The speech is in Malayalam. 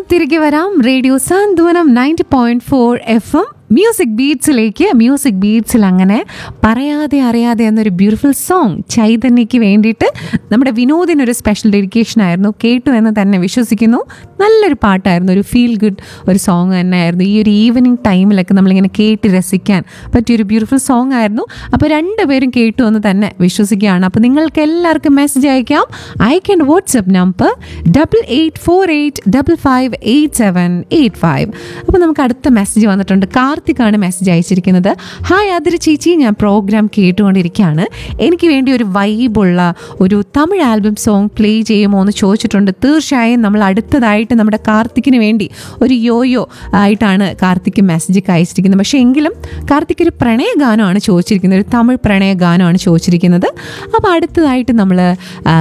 തിരികെ വരാം radio Santhwanam ninety point four F M music ബീറ്റ്സിലേക്ക് മ്യൂസിക് ബീറ്റ്സിൽ അങ്ങനെ പറയാതെ അറിയാതെ എന്നൊരു ബ്യൂട്ടിഫുൾ സോങ് ചൈതന്യയ്ക്ക് വേണ്ടിയിട്ട് നമ്മുടെ വിനോദിനൊരു സ്പെഷ്യൽ ഡെഡിക്കേഷൻ ആയിരുന്നു കേട്ടു എന്ന് തന്നെ വിശ്വസിക്കുന്നു നല്ലൊരു പാട്ടായിരുന്നു ഒരു ഫീൽ ഗുഡ് ഒരു സോങ് തന്നെയായിരുന്നു ഈ ഒരു ഈവനിങ് ടൈമിലൊക്കെ നമ്മളിങ്ങനെ കേട്ട് രസിക്കാൻ പറ്റിയൊരു ബ്യൂട്ടിഫുൾ സോങ് ആയിരുന്നു അപ്പോൾ രണ്ടുപേരും കേട്ടു എന്ന് തന്നെ വിശ്വസിക്കുകയാണ് അപ്പോൾ നിങ്ങൾക്ക് എല്ലാവർക്കും മെസ്സേജ് അയക്കാം അയക്കേണ്ട WhatsApp number double eight four eight double five eight seven eight five അപ്പോൾ നമുക്ക് അടുത്ത മെസ്സേജ് വന്നിട്ടുണ്ട് കാർത്തിക്കാണ് മെസ്സേജ് അയച്ചിരിക്കുന്നത് ഹായ് അതിര് ചേച്ചി ഞാൻ പ്രോഗ്രാം കേട്ടുകൊണ്ടിരിക്കുകയാണ് എനിക്ക് വേണ്ടി ഒരു വൈബുള്ള ഒരു തമിഴ് ആൽബം സോങ് പ്ലേ ചെയ്യുമോ എന്ന് ചോദിച്ചിട്ടുണ്ട് തീർച്ചയായും നമ്മൾ അടുത്തതായിട്ട് നമ്മുടെ കാർത്തിക്കിന് വേണ്ടി ഒരു യോയോ ആയിട്ടാണ് കാർത്തിക് മെസ്സേജ് അയച്ചിരിക്കുന്നത് പക്ഷേ എങ്കിലും കാർത്തിക് ഒരു പ്രണയ ഗാനമാണ് ചോദിച്ചിരിക്കുന്നത് ഒരു തമിഴ് പ്രണയ ഗാനമാണ് ചോദിച്ചിരിക്കുന്നത് അപ്പോൾ അടുത്തതായിട്ട് നമ്മൾ